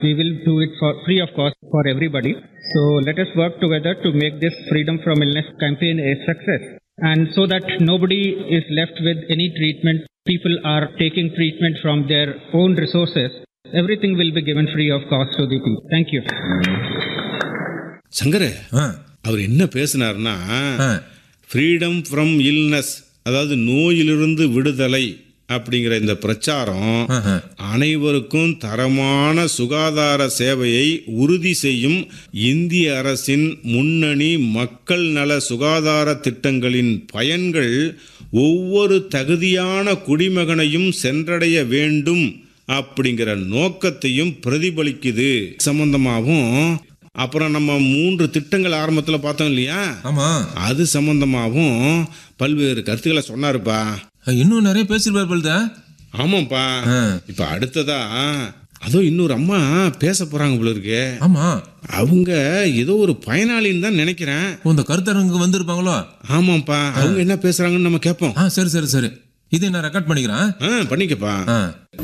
We will do it for free of cost for everybody. So let us work together to make this Freedom from Illness campaign a success. And so that nobody is left with any treatment, people are taking treatment from their own resources. Everything will be given free of cost to the people. Thank you. Sankara ஆ, அவர் என்ன பேசினார்னா ஆ, freedom from illness அதாவது நோயிலிருந்து விடுதலை அப்படிங்கிற இந்த பிரச்சாரம் ஆஹா. அனைவருக்கும் தரமான சுகாதார சேவையை உறுதி செய்யும் இந்திய அரசின் முன்னணி மக்கள் நல சுகாதார திட்டங்களின் பயன்கள் ஒவ்வொரு தகுதியான குடிமகனையும் சென்றடைய வேண்டும் அப்படிங்கிற நோக்கத்தையும் பிரதிபலிக்குது சம்பந்தமாகவும் அப்புறம் நம்ம மூன்று திட்டங்கள் ஆரம்பத்தில் பார்த்தோம் இல்லையா ஆமா அது சம்பந்தமாகவும் பல்வேறு கருத்துக்களை சொன்னாருப்பா இன்னும் நிறைய பேசிருப்பார் போல்தா ஆமாப்பா ஆ. இப்ப அடுத்ததா அதோ இன்னொரு அம்மா பேச போறாங்க போல இருக்கு ஆமா அவங்க ஏதோ ஒரு பயனாளின்னு தான் நினைக்கிறேன் ஓ, இந்த கருத்தரங்குக்கு வந்திருப்பாங்களோ ஆமாப்பா அவங்க என்ன பேசுறாங்கன்னு நம்ம கேட்போம் ஆ சரி சரி சரி இதை நான் ரெக்கார்ட் பண்ணிக்கிறேன் ஆ பண்ணிக்கப்பா ஆ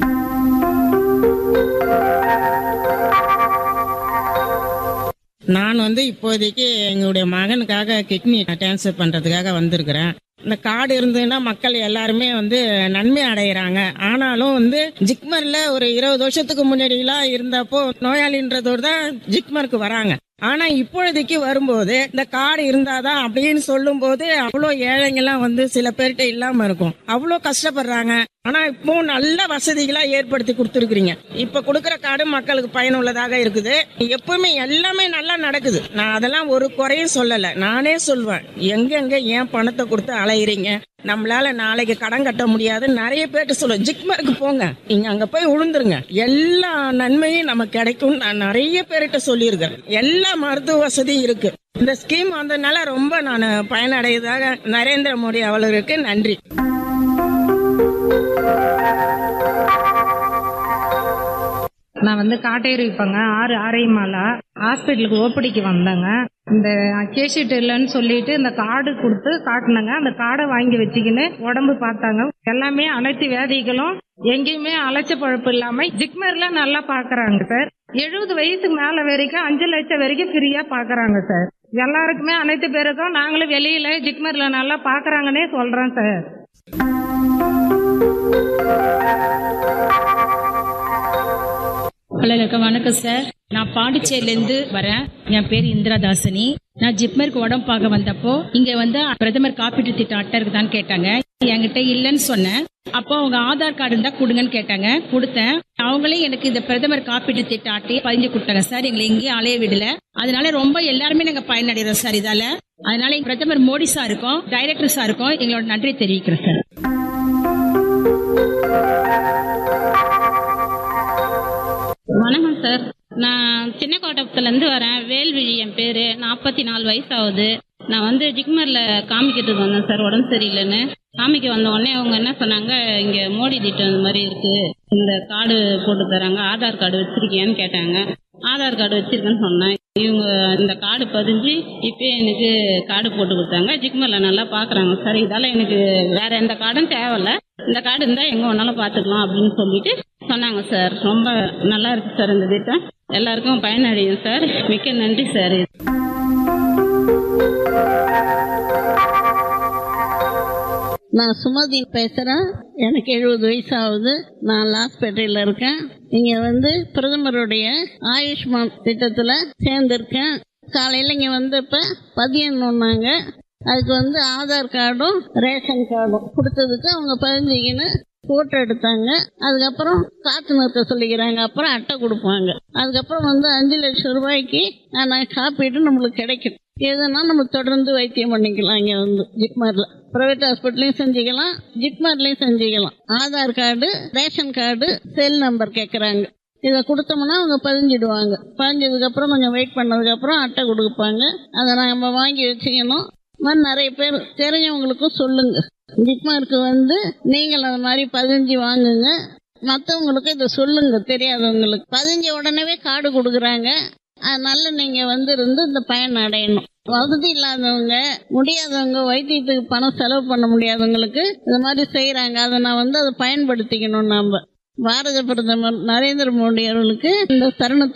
நான் வந்து இப்போதைக்கு எங்களுடைய மகனுக்காக கிட்னி டிரான்ஸ்ஃபர் பண்றதுக்காக வந்திருக்கிறேன் இந்த கார்டு இருந்ததுன்னா மக்கள் எல்லாருமே வந்து நன்மை அடைகிறாங்க ஆனாலும் வந்து ஜிக்மர்ல ஒரு இருபது வருஷத்துக்கு முன்னாடிலாம் இருந்தப்போ நோயாளின்றதோடு தான் ஜிக்மருக்கு வராங்க ஆனா இப்பொழுதைக்கு வரும்போது இந்த கார்டு இருந்தாதான் அப்படின்னு சொல்லும் போது அவ்வளோ ஏழைங்கெல்லாம் வந்து சில பேர்கிட்ட இல்லாம இருக்கும் அவ்வளோ கஷ்டப்படுறாங்க ஆனா இப்போ நல்ல வசதிகளா ஏற்படுத்தி கொடுத்துருக்கீங்க இப்ப கொடுக்கற கார்டு மக்களுக்கு பயனுள்ளதாக இருக்குது எப்பவுமே எல்லாமே நல்லா நடக்குது நான் அதெல்லாம் ஒரு குறையும் சொல்லல நானே சொல்வேன் எங்கெங்க ஏன் பணத்தை கொடுத்து அலையிறீங்க நம்மளால நாளைக்கு கடன் கட்ட முடியாது நிறைய பேர்ட்ட சொல்லுவேன் ஜிக்மருக்கு போங்க நீங்க அங்க போய் விழுந்துருங்க எல்லா நன்மையும் நமக்கு கிடைக்கும் நான் நிறைய பேர்கிட்ட சொல்லியிருக்கேன் எல்லா மருத்துவ வசதியும் இருக்கு இந்த ஸ்கீம் வந்ததுனால ரொம்ப நான் பயனடைவதாக நரேந்திர மோடி அவர்களுக்கு நன்றி நான் வந்து காட்டேரி வைப்பேங்க ஆறு ஆரையமாலா ஹாஸ்பிட்டலுக்கு ஓப்படிக்கு வந்தேங்க இந்த கேஷீட் இல்லைன்னு சொல்லிட்டு இந்த கார்டு கொடுத்து காட்டினங்க அந்த கார்டை வாங்கி வச்சுக்கின்னு உடம்பு பார்த்தாங்க எல்லாமே அனைத்து வியாதிகளும் எங்கேயுமே அலைச்ச பழப்பு இல்லாம ஜிக்மர்ல நல்லா பாக்குறாங்க சார் எழுபது வயசுக்கு மேல வரைக்கும் அஞ்சு லட்சம் வரைக்கும் ஃப்ரீயா பாக்குறாங்க சார் எல்லாருக்குமே அனைத்து பேருக்கும் நாங்களும் வெளியில ஜிக்மர்ல நல்லா பாக்குறாங்கன்னே சொல்றேன் சார் ஹலோ வணக்கம் வணக்கம் சார் நான் பாண்டிச்சேரியிலேருந்து வரேன் என் பேர் இந்திராதாசினி நான் ஜிப்மருக்கு உடம்பு பார்க்க வந்தப்போ இங்க வந்து பிரதமர் காப்பீட்டு திட்டம் அட்டை இருக்குதான்னு கேட்டாங்க என்கிட்ட இல்லைன்னு சொன்னேன் அப்போ அவங்க ஆதார் கார்டு இருந்தா கொடுங்கன்னு கேட்டாங்க கொடுத்தேன் அவங்களே எனக்கு இந்த பிரதமர் காப்பீட்டு திட்ட அட்டையை பதிஞ்சு கொடுத்தாங்க சார் எங்களை எங்கேயும் அலைய விடல அதனால ரொம்ப எல்லாருமே நாங்க பயனடைகிறோம் சார் இதால அதனால பிரதமர் மோடி சாருக்கும் டைரக்டர் சாருக்கும் எங்களோட நன்றி தெரிவிக்கிறேன் சார் வணக்கம் சார் நான் சின்ன கோட்டப்புலேருந்து வரேன் வேல்விழி என் பேர் நாற்பத்தி நாலு வயசு ஆகுது நான் வந்து ஜிக்மரில் காமிக்கிறதுக்கு வந்தேன் சார் உடம்பு சரியில்லைன்னு காமிக்க வந்த உடனே அவங்க என்ன சொன்னாங்க இங்கே மோடி திட்டம் இந்த மாதிரி இருக்குது இந்த கார்டு போட்டு தராங்க ஆதார் கார்டு வச்சிருக்கியான்னு கேட்டாங்க ஆதார் கார்டு வச்சிருக்கேன்னு சொன்னேன் இவங்க இந்த கார்டு பதிஞ்சு இப்போ எனக்கு கார்டு போட்டு கொடுத்தாங்க ஜிக்மரில் நல்லா பார்க்குறாங்க சார் இதால் எனக்கு வேற எந்த கார்டும் தேவையில்ல இந்த கார்டு இருந்தால் எங்கே வேணாலும் பார்த்துக்கலாம் அப்படின்னு சொல்லிட்டு சொன்னாங்க சார் ரொம்ப நல்லா இருக்கு சார் இந்த திட்டம் எல்லாருக்கும் பயனடையும் சார் மிக்க நன்றி சார் நான் சுமதி பேசுறேன் எனக்கு எழுபது வயசு ஆகுது நான் லாஸ்பேட்டையில் இருக்கேன் இங்க வந்து பிரதமருடைய ஆயுஷ்மான் திட்டத்துல சேர்ந்திருக்கேன் காலையில இங்க வந்தப்ப பதியணுன்னாங்க அதுக்கு வந்து ஆதார் கார்டும் ரேஷன் கார்டும் கொடுத்ததுக்கு அவங்க பதிஞ்சிக்கின்னு போட்டோ எடுத்தாங்க அதுக்கப்புறம் காத்து நிறுத்த சொல்லிக்கிறாங்க அப்புறம் அட்டை கொடுப்பாங்க அதுக்கப்புறம் வந்து அஞ்சு லட்சம் ரூபாய்க்கு நான் காப்பீடு நம்மளுக்கு கிடைக்கும் எதுனா நம்ம தொடர்ந்து வைத்தியம் பண்ணிக்கலாம் இங்க வந்து ஜிப்மர்ல பிரைவேட் ஹாஸ்பிட்டலையும் செஞ்சுக்கலாம் ஜிப்மர்லயும் செஞ்சுக்கலாம் Aadhaar card ration card cell number கேட்குறாங்க இதை கொடுத்தோம்னா அவங்க பதிஞ்சிடுவாங்க பதிஞ்சதுக்கு அப்புறம் கொஞ்சம் வெயிட் பண்ணதுக்கு அப்புறம் அட்டை கொடுப்பாங்க அதை நம்ம வாங்கி வச்சுக்கணும் இந்த மாதிரி நிறைய பேர் தெரிஞ்சவங்களுக்கும் சொல்லுங்க ஜிப்மருக்கு வந்து நீங்கள் அந்த மாதிரி பதிஞ்சு வாங்குங்க மற்றவங்களுக்கு இதை சொல்லுங்க தெரியாதவங்களுக்கு பதிஞ்ச உடனே கார்டு கொடுக்குறாங்க அதனால நீங்க வந்து இருந்து இந்த பயன் அடையணும் வசதி இல்லாதவங்க முடியாதவங்க வைத்தியத்துக்கு பணம் செலவு பண்ண முடியாதவங்களுக்கு இந்த மாதிரி செய்யறாங்க அதை நான் வந்து அதை பயன்படுத்திக்கணும் நாம பாரத பிரதமர் நரேந்திர மோடி அவர்களுக்கு இந்த தருணத்தை